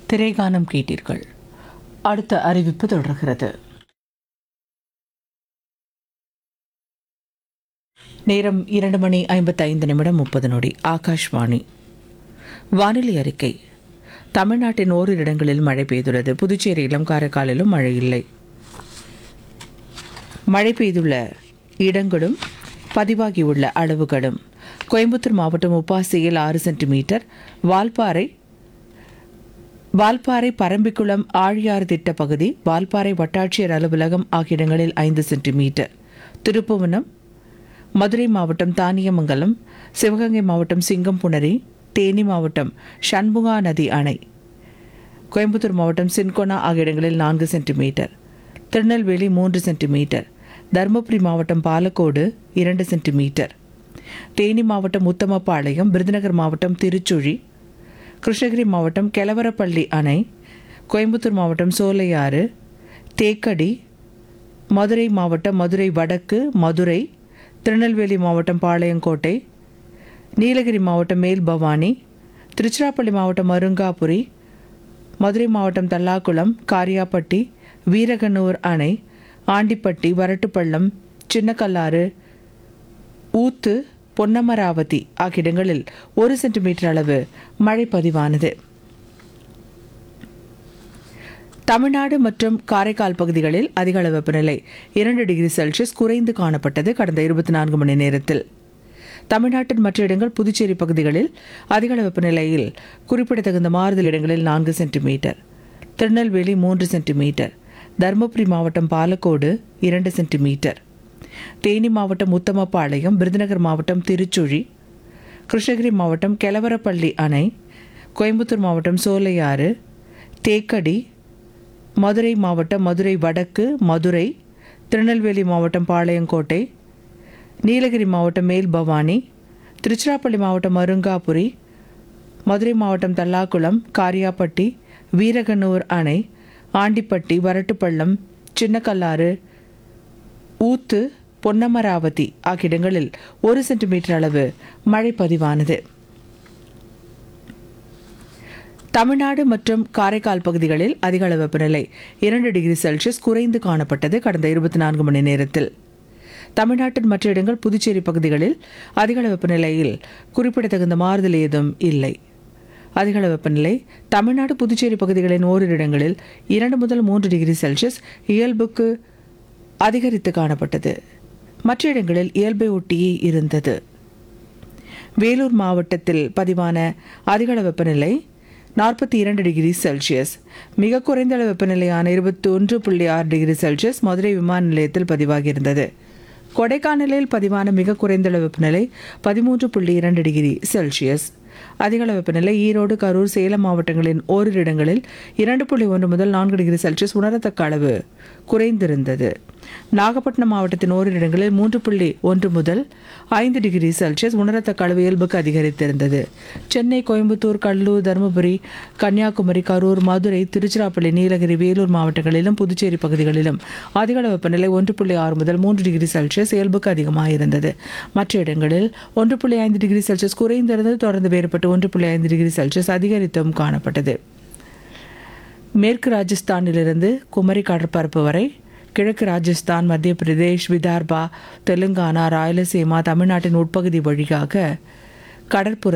திரைகானம் கேட்டீர்கள் அடுத்த அறிவிப்பு தொடர்கிறது நேரம் இரண்டு மணி ஐம்பத்தைந்து நிமிடம் முப்பது நொடி ஆகாஷ்வாணி வானிலை அறிக்கை தமிழ்நாட்டின் ஓரிரு இடங்களில் மழை பெய்துள்ளது புதுச்சேரியிலும் காரைக்காலிலும் மழை இல்லை மழை பெய்துள்ள இடங்களும் பதிவாகியுள்ள அளவுகளும் கோயம்புத்தூர் மாவட்டம் உப்பாசியில் ஆறு சென்டிமீட்டர் வால்பாறை வால்பாறை பரம்பிக்குளம் ஆழியாறு திட்ட பகுதி வால்பாறை வட்டாட்சியர் அலுவலகம் ஆகிய இடங்களில் ஐந்து சென்டிமீட்டர் திருப்புவனம் மதுரை மாவட்டம் தானியமங்கலம் சிவகங்கை மாவட்டம் சிங்கம்புணரி தேனி மாவட்டம் சண்முகா நதி அணை கோயம்புத்தூர் மாவட்டம் சின்கோனா ஆகிய இடங்களில் நான்கு சென்டிமீட்டர் திருநெல்வேலி மூன்று சென்டிமீட்டர் தருமபுரி மாவட்டம் பாலக்கோடு இரண்டு சென்டிமீட்டர் தேனி மாவட்டம் உத்தமபாளையம் விருதுநகர் மாவட்டம் திருச்சுழி கிருஷ்ணகிரி மாவட்டம் கெலவரப்பள்ளி அணை கோயம்புத்தூர் மாவட்டம் சோலையாறு தேக்கடி மதுரை மாவட்டம் மதுரை வடக்கு மதுரை திருநெல்வேலி மாவட்டம் பாளையங்கோட்டை நீலகிரி மாவட்டம் மேல்பவானி திருச்சிராப்பள்ளி மாவட்டம் அருங்காபுரி மதுரை மாவட்டம் தல்லாக்குளம் காரியாப்பட்டி வீரகனூர் அணை ஆண்டிப்பட்டி வரட்டுப்பள்ளம் சின்னக்கல்லாறு ஊத்து பொன்னமராவதி ஆகிய இடங்களில் ஒரு சென்டிமீட்டர் அளவு மழை பதிவானது தமிழ்நாடு மற்றும் காரைக்கால் பகுதிகளில் அதிக அளவு வெப்பநிலை இரண்டு டிகிரி செல்சியஸ் குறைந்து காணப்பட்டது கடந்த இருபத்தி நான்கு மணி நேரத்தில் தமிழ்நாட்டின் மற்ற இடங்கள் புதுச்சேரி பகுதிகளில் அதிக அளவு வெப்பநிலையில் குறிப்பிடத்தகுந்த மாறுதல் இடங்களில் நான்கு சென்டிமீட்டர் திருநெல்வேலி மூன்று சென்டிமீட்டர் தருமபுரி மாவட்டம் பாலக்கோடு இரண்டு சென்டிமீட்டர் தேனி மாவட்டம் உத்தமபாளையம் விருதுநகர் மாவட்டம் திருச்சுழி கிருஷ்ணகிரி மாவட்டம் கெலவரப்பள்ளி அணை கோயம்புத்தூர் மாவட்டம் சோலையாறு தேக்கடி மதுரை மாவட்டம் மதுரை வடக்கு மதுரை திருநெல்வேலி மாவட்டம் பாளையங்கோட்டை நீலகிரி மாவட்டம் மேல்பவானி திருச்சிராப்பள்ளி மாவட்டம் அருங்காபுரி மதுரை மாவட்டம் தல்லாக்குளம் காரியாப்பட்டி வீரகனூர் அணை ஆண்டிப்பட்டி வரட்டுப்பள்ளம் சின்னக்கல்லாறு ஊத்து பொன்னமராவதி ஆகிய இடங்களில் ஒரு சென்டிமீட்டர் அளவு மழை பதிவானது தமிழ்நாடு மற்றும் காரைக்கால் பகுதிகளில் அதிக அளவு வெப்பநிலை இரண்டு டிகிரி செல்சியஸ் குறைந்து காணப்பட்டது கடந்த இருபத்தி நான்கு மணி நேரத்தில் தமிழ்நாட்டின் மற்ற இடங்கள் புதுச்சேரி பகுதிகளில் அதிக அளவு வெப்பநிலையில் குறிப்பிடத்தகுந்த மாறுதல் ஏதும் இல்லை அதிக அளவு வெப்பநிலை தமிழ்நாடு புதுச்சேரி பகுதிகளின் ஓரிரு இடங்களில் இரண்டு முதல் மூன்று டிகிரி செல்சியஸ் இயல்புக்கு அதிகரித்து காணப்பட்டது மற்ற இடங்களில் இயல்பை ஒட்டியே இருந்தது வேலூர் மாவட்டத்தில் பதிவான அதிகள வெப்பநிலை நாற்பத்தி இரண்டு டிகிரி செல்சியஸ் மிக குறைந்த அளவு வெப்பநிலையான இருபத்தி ஒன்று புள்ளி ஆறு டிகிரி செல்சியஸ் மதுரை விமான நிலையத்தில் பதிவாகியிருந்தது கொடைக்கானலில் பதிவான மிக குறைந்த அளவு வெப்பநிலை பதிமூன்று புள்ளி இரண்டு டிகிரி செல்சியஸ் அதிகள வெப்பநிலை ஈரோடு கரூர் சேலம் மாவட்டங்களின் ஓரிரு இடங்களில் இரண்டு புள்ளி ஒன்று முதல் நான்கு டிகிரி செல்சியஸ் உணரத்தக்க அளவு குறைந்திருந்தது நாகப்பட்டினம் மாவட்டத்தின் ஓரிரு இடங்களில் மூன்று புள்ளி ஒன்று முதல் ஐந்து டிகிரி செல்சியஸ் உணரத்தக்க அளவு இயல்புக்கு அதிகரித்திருந்தது சென்னை கோயம்புத்தூர் கடலூர் தருமபுரி கன்னியாகுமரி கரூர் மதுரை திருச்சிராப்பள்ளி நீலகிரி வேலூர் மாவட்டங்களிலும் புதுச்சேரி பகுதிகளிலும் அதிகளவு வெப்பநிலை ஒன்று புள்ளி ஆறு முதல் மூன்று டிகிரி செல்சியஸ் இயல்புக்கு அதிகமாக இருந்தது மற்ற இடங்களில் ஒன்று புள்ளி ஐந்து டிகிரி செல்சியஸ் குறைந்திருந்தது தொடர்ந்து வேறுபட்டு ஒன்று புள்ளி ஐந்து டிகிரி செல்சியஸ் அதிகரித்தும் காணப்பட்டது மேற்கு ராஜஸ்தானிலிருந்து குமரி கடற்பரப்பு வரை கிழக்கு ராஜஸ்தான் மத்திய பிரதேஷ் விதர்பா தெலுங்கானா ராயலசீமா தமிழ்நாட்டின் உட்பகுதி வழியாக கடற்புற